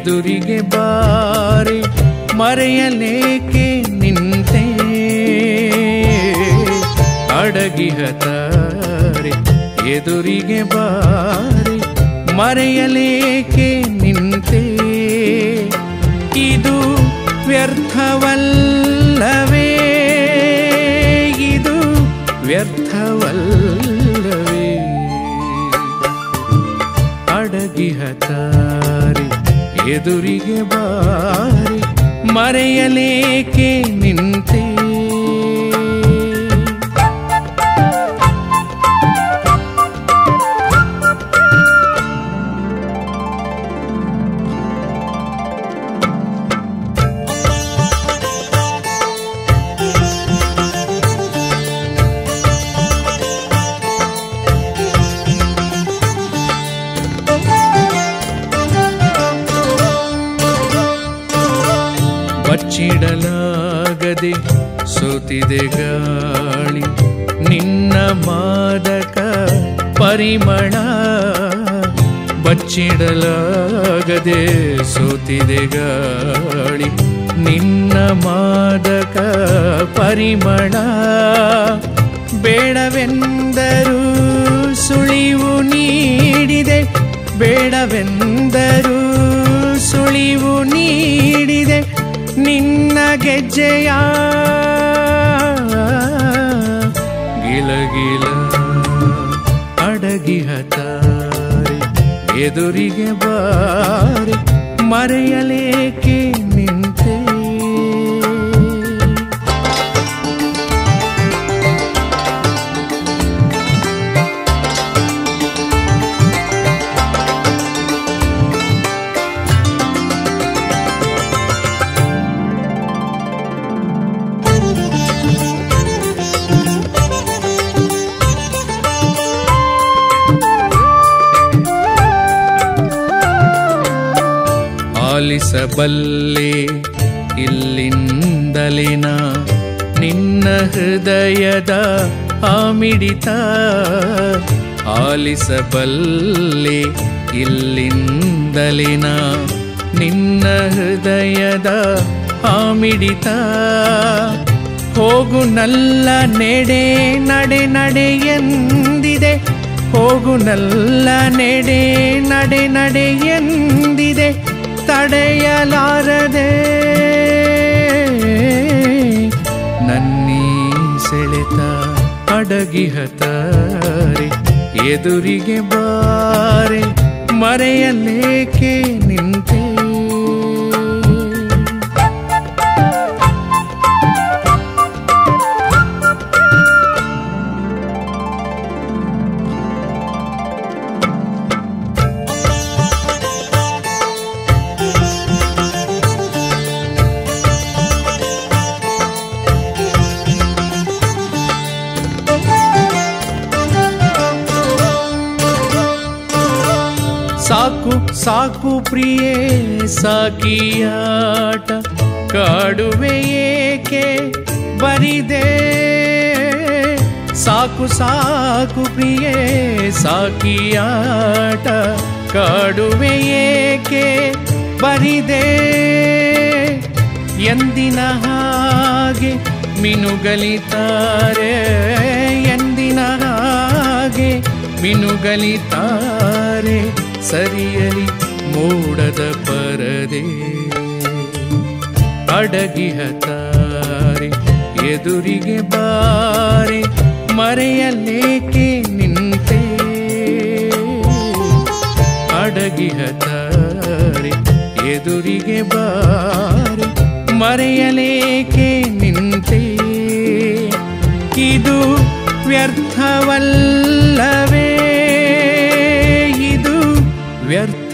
ಎದುರಿಗೆ ಬಾರೆ ಮರೆಯಲೇಕೆ ನಿಂತೆ ಅಡಗಿಹತಾರೆ ಎದುರಿಗೆ ಬಾರೆ ಮರೆಯಲೇಕೆ ನಿಂತೆ ಇದು ವ್ಯರ್ಥವಲ್ಲವೇ ಇದು ವ್ಯರ್ಥವಲ್ಲವೇ ಅಡಗಿಹತಾರೆ ಎದುರಿಗೆ ಬಾರಿ ಮರೆಯಲೇಕೆ ನಿಂತೆ ಬಚ್ಚಿಡಲಾಗದೆ ಸೋತಿದೆ ಗಾಳಿ ನಿನ್ನ ಮಾದಕ ಪರಿಮಳ ಬಚ್ಚಿಡಲಾಗದೆ ಸೋತಿದೆ ಗಾಳಿ ನಿನ್ನ ಮಾದಕ ಪರಿಮಳ ಬೇಡವೆಂದರೂ ಸುಳಿವು ನೀಡಿದೆ ಬೇಡವೆಂದರೂ ಸುಳಿವು ನೀಡಿದೆ ನಿನ್ನ ಗೆಜ್ಜೆಯ ಗಿಲಗಿಲ ಅಡಗಿಹತಾರೆ ಎದುರಿಗೆ ಬಾರಿ ಮರೆಯಲೇಕೆ ನಿಂತೆ ಆಲಿಸಬಲ್ಲೆ ಇಲ್ಲಿಂದಲಿನ ನಿನ್ನ ಹೃದಯದ ಆಮಿಡಿತ ಆಲಿಸಬಲ್ಲೆ ಇಲ್ಲಿಂದಲಿನ ನಿನ್ನ ಹೃದಯದ ಆಮಿಡಿತ ಹೋಗು ನಲ್ಲ ನೆಡೆ ನಡೆ ನಡೆ ಎಂದಿದೆ ಹೋಗು ನಲ್ಲ ನೆಡೆ ನಡೆ ನಡೆ ಎಂದಿದೆ ತಡೆಯಲಾರದೆ ನನ್ನೀ ಸೆಳೆತ ಅಡಗಿಹತಾರೆ ಎದುರಿಗೆ ಬಾರೆ ಮರೆಯಲೇಕೆ ನಿಂತೆ ಸಾಕು ಸಾಕು ಪ್ರಿಯೇ ಸಾಕಿಯಾಟ ಕಾಡುವೆ ಏಕೆ ಬರಿದೆ ಸಾಕು ಸಾಕು ಪ್ರಿಯೇ ಸಾಕಿಯಾಟ ಕಾಡುವೆ ಏಕೆ ಬರಿದೆ ಎಂದಿನ ಹಾಗೆ ಮಿನುಗಲಿತಾರೆ ಎಂದಿನ ಹಾಗೆ ಮಿನುಗಲಿತಾರೆ ಸರಿಯಲಿ ಮೋಡದ ಪರದೆ ಅಡಗಿಹತಾರೆ ಎದುರಿಗೆ ಬಾರೆ ಮರೆಯಲೇಕೆ ನಿಂತೆ ಅಡಗಿಹತಾರೆ ಎದುರಿಗೆ ಬಾರೆ ಮರೆಯಲೇಕೆ ನಿಂತೆ ಇದು ವ್ಯರ್ಥವಲ್ಲವೇ ಇದು ವ್ಯರ್ಥ